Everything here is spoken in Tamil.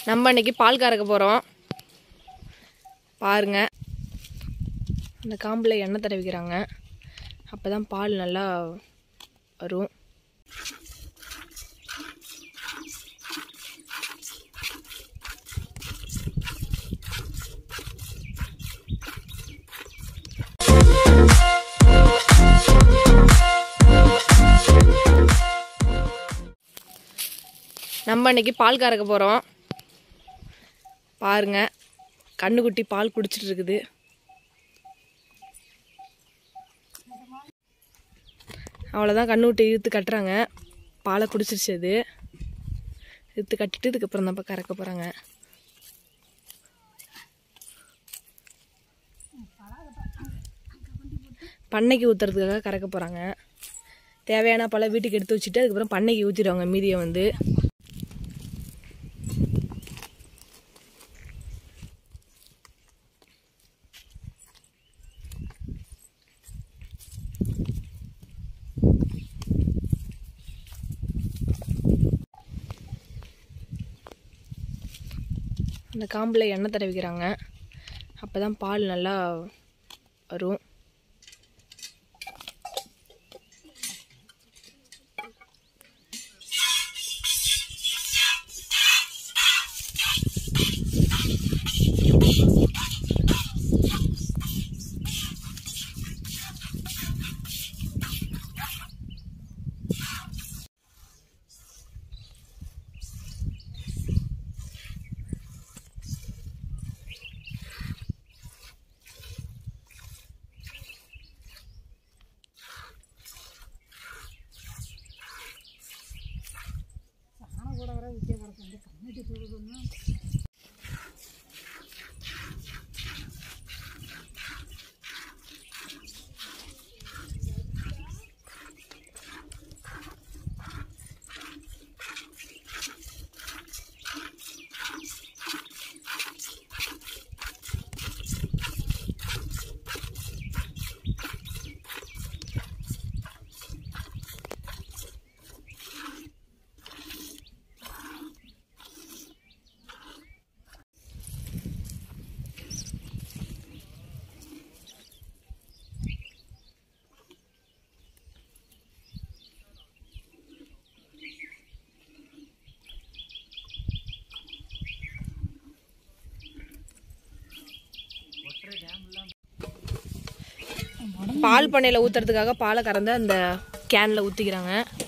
நம்ம இன்னைக்கு பால் கறக்க போகிறோம் பாருங்க அந்த காம்பில் எண்ணெய் தடவிக்கிறாங்க அப்போ தான் பால் நல்லா வரும் நம்ம இன்னைக்கு பால் கறக்க போகிறோம் பாருங்க கண்ணுக்குட்டி பால் குடிச்சிட்டு இருக்குது அவ்வளோதான் கண்ணுக்குட்டி இழுத்து கட்டுறாங்க பாலை குடிச்சிருச்சு அது இழுத்து கட்டிட்டு இதுக்கப்புறம் தான் கறக்க போகிறாங்க பண்ணைக்கு ஊற்றுறதுக்காக கறக்க போகிறாங்க தேவையான பல வீட்டுக்கு எடுத்து வச்சுட்டு அதுக்கப்புறம் பண்ணைக்கு ஊற்றிடுவாங்க மீதியை வந்து அந்த காம்பில் எண்ணெய் தடவிக்கிறாங்க அப்போ தான் பால் நல்லா வரும் பால் பண்ணையில் ஊற்றுறதுக்காக பாலை கறந்து அந்த கேனில் ஊற்றிக்கிறாங்க